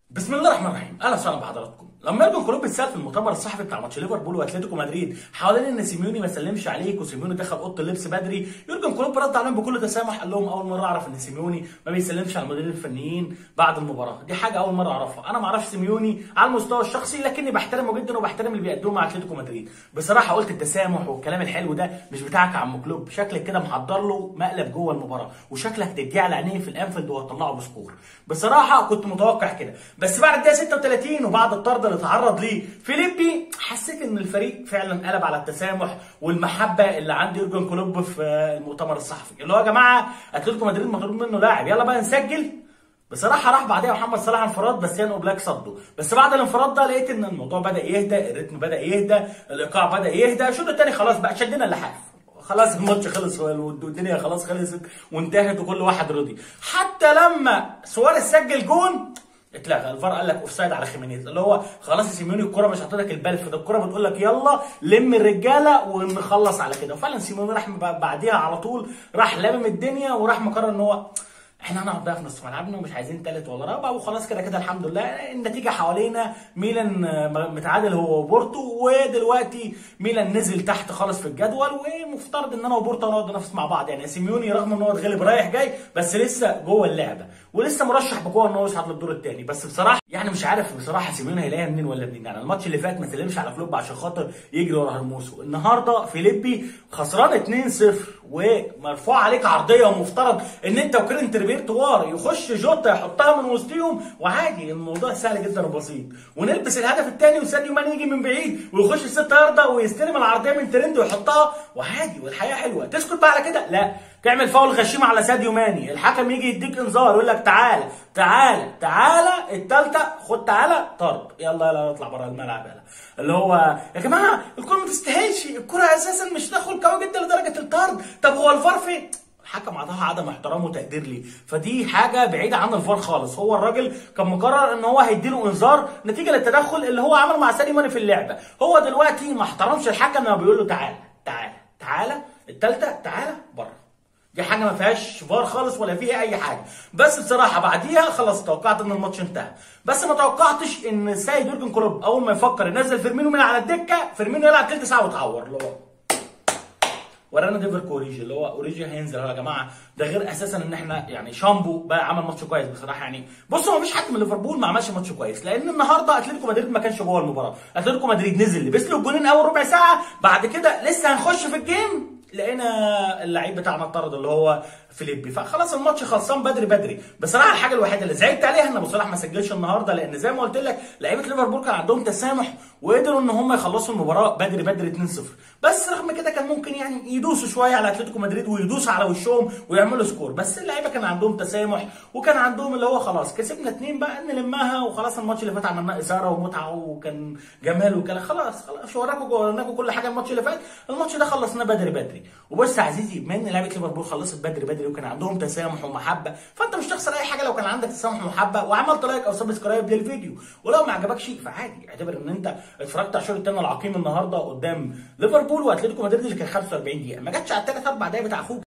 بسم الله الرحمن الرحيم اهلا وسهلا بحضراتكم لما يورجن كلوب اتسال في المؤتمر الصحفي بتاع ماتش ليفربول واتلتيكو مدريد حوالين ان سيميوني ما سلمش عليك وسيميوني دخل اوضه اللبس بدري يورجن كلوب رد عليهم بكل تسامح قال لهم اول مره اعرف ان سيميوني ما بيسلمش على المديرين الفنيين بعد المباراه دي حاجه اول مره اعرفها انا ما اعرفش سيميوني على المستوى الشخصي لكني بحترمه جدا وبحترم اللي بيقدمه مع اتلتيكو مدريد بصراحه قلت التسامح والكلام الحلو ده مش بتاعك يا عم كلوب شكلك كده محضر له مقلب جوه المباراه وشكلك تديه على عينيه في الانفيلد وهتطلعه بسكور بصراحه كنت متوقع كده بس بعد الدقيقه 36 وبعد الطرد اللي اتعرض ليه فيليبي حسيت ان الفريق فعلا قلب على التسامح والمحبه اللي عند يورجن كلوب في المؤتمر الصحفي اللي هو يا جماعه اتلتيكو مدريد مطلوب منه لاعب يلا بقى نسجل بصراحه راح بعدها محمد صلاح انفراد بس يان اوبلاك صده بس بعد الانفراد ده لقيت ان الموضوع بدا يهدى الريتم بدا يهدى الايقاع بدا يهدى الشوط الثاني خلاص بقى شدنا اللحاف خلاص الماتش خلص والدنيا خلاص خلصت وانتهت وكل واحد رضي حتى لما سواريز سجل جون اتلغى الفار قال لك اوفسايد على خيمينيز اللي هو خلاص يا سيميوني الكره مش هتدك البلف ده الكره بتقول لك يلا لم الرجاله ونخلص على كده وفعلا سيميوني راح بعديها على طول راح لامم الدنيا وراح مقرر ان هو احنا هنقعد بقى في نص ملعبنا ومش عايزين تالت ولا رابع وخلاص كده كده الحمد لله النتيجه حوالينا ميلان متعادل هو وبورتو ودلوقتي ميلان نزل تحت خالص في الجدول ومفترض ان انا وبورتو نقعد ننافس مع بعض يعني سيميوني رغم ان هو اتغلب رايح جاي بس لسه جوه اللعبه ولسه مرشح بقوه ان هو يصعد للدور الثاني بس بصراحه يعني مش عارف بصراحه سيميوني هيلاقيها منين ولا منين يعني الماتش اللي فات ما سلمش على كلوب عشان خاطر يجري ورا هرموسو النهارده فيليبي خسران 2-0 ومرفوع عليك عرضيه ومفترض ان انت وكرين تربير طوار يخش جوتا يحطها من وسطهم وعادي الموضوع سهل جدا وبسيط ونلبس الهدف الثاني وساديو ماني يجي من بعيد ويخش الست يارده ويستلم العرضيه من ترند ويحطها وعادي والحياه حلوه تسكت بقى على كده لا تعمل فاول غشيم على ساديو ماني الحكم يجي يديك انذار يقول لك تعالى تعالى تعالى الثالثه خد تعالى طرد يلا يلا اطلع بره الملعب يلا اللي هو يا جماعه الكره ما تستاهلش الكره اساسا مش تدخل قوي جدا لدرجه الطرد طب هو الفار فين الحكم عطاها عدم احترام وتقدير ليه فدي حاجه بعيده عن الفار خالص هو الراجل كان مقرر ان هو هيديله انذار نتيجه للتدخل اللي هو عمله مع ساديو ماني في اللعبه هو دلوقتي ما احترمش الحكم لما بيقول له تعالى تعالى تعالى الثالثه تعالى بره دي حاجه ما فيهاش فار خالص ولا فيها اي حاجه بس بصراحه بعديها خلاص توقعت ان الماتش انتهى بس ما توقعتش ان السيد يورجن كلوب اول ما يفكر ينزل فيرمينو من على الدكه فيرمينو يلعب ثلث ساعه ويتعور اللي هو ورانا ديفر كوريجي اللي هو اوريجي هينزل يا جماعه ده غير اساسا ان احنا يعني شامبو بقى عمل ماتش كويس بصراحه يعني بصوا ما فيش حد من ليفربول ما عملش ماتش كويس لان النهارده اتلتيكو مدريد ما كانش جوه المباراه اتلتيكو مدريد نزل لبس له الجونين اول ربع ساعه بعد كده لسه هنخش في الجيم لقينا اللعيب بتاعنا اتطرد اللي هو فيليبي فخلاص الماتش خلصان بدري بدري بصراحه الحاجه الوحيده اللي زعلت عليها ان ابو صلاح ما سجلش النهارده لان زي ما قلت لك لعيبه ليفربول كان عندهم تسامح وقدروا ان هم يخلصوا المباراه بدري بدري 2-0 بس رغم كده كان ممكن يعني يدوسوا شويه على اتلتيكو مدريد ويدوسوا على وشهم ويعملوا سكور بس اللعيبه كان عندهم تسامح وكان عندهم اللي هو خلاص كسبنا اتنين بقى نلمها وخلاص الماتش اللي فات عملناه اثاره ومتعه وكان جمال وكلام خلاص خلاص وراكم وراكم كل حاجه الماتش اللي فات الماتش ده خلصناه بدري بدري وبص يا عزيزي بما ان لعيبه ليفربول خلصت بدري بدري وكان عندهم تسامح ومحبه فانت مش تخسر اي حاجه لو كان عندك تسامح ومحبه وعملت لايك او سبسكرايب للفيديو ولو ما عجبكش فعادي اعتبر ان انت اتفرجت على الشوط الثاني العقيم النهارده قدام ليفربول واتلتيكو مدريد اللي كان 45 دقيقه ما جاتش على الثلاث اربع دقايق بتاع اخوك